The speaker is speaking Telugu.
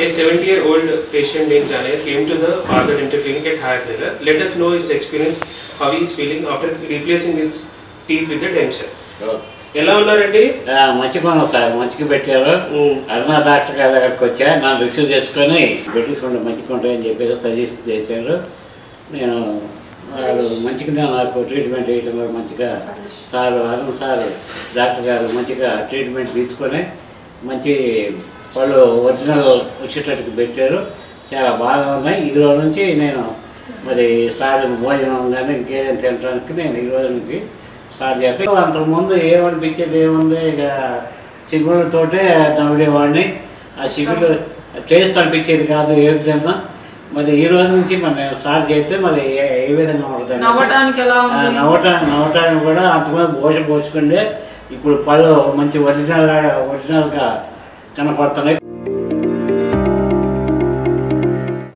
A 70 year old patient named Janir came to the father dental clinic at Hayatnagar. Let us know his experience, how he is feeling after replacing his teeth with the denture. ఎలా ఉన్నారండి మంచిగా సార్ మంచిగా పెట్టారు ఉమ్, అరుణ డాక్టర్ గారి దగ్గరికి వచ్చా నన్ను రిసీవ్ చేసుకొని పెట్టించుకుంటే మంచిగా ఉంటాయని చెప్పేసి సజెస్ట్ చేశారు నేను వాళ్ళు మంచిగా నాకు ట్రీట్మెంట్ చేయడం కూడా మంచిగా సార్ అరుణ్ సార్ డాక్టర్ గారు మంచిగా ట్రీట్మెంట్ తీసుకొని మంచి వాళ్ళు ఒరిజినల్ వచ్చేటట్టుకు పెట్టారు చాలా బాగా ఉన్నాయి ఈ రోజు నుంచి నేను మరి స్టార్ట్ భోజనం కానీ ఇంకేదైనా తినడానికి నేను ఈ రోజు నుంచి స్టార్ట్ చేస్తాను అంతకుముందు ఏమనిపించేది ఏముంది ఇక సిగ్గులతోటే నవ్వేవాడిని ఆ సిగ్గులు టేస్ట్ అనిపించేది కాదు ఏ విధంగా మరి ఈ రోజు నుంచి మరి నేను స్టార్ట్ చేస్తే మరి ఏ ఏ విధంగా ఉంటుంది నవ్వటానికి ఎలా ఉంది నవ్వటానికి నవ్వటానికి కూడా అంతకుముందు పోష పోసుకుండే ఇప్పుడు పళ్ళు మంచి ఒరిజినల్ ఒరిజినల్గా కనపడుతున్నాయి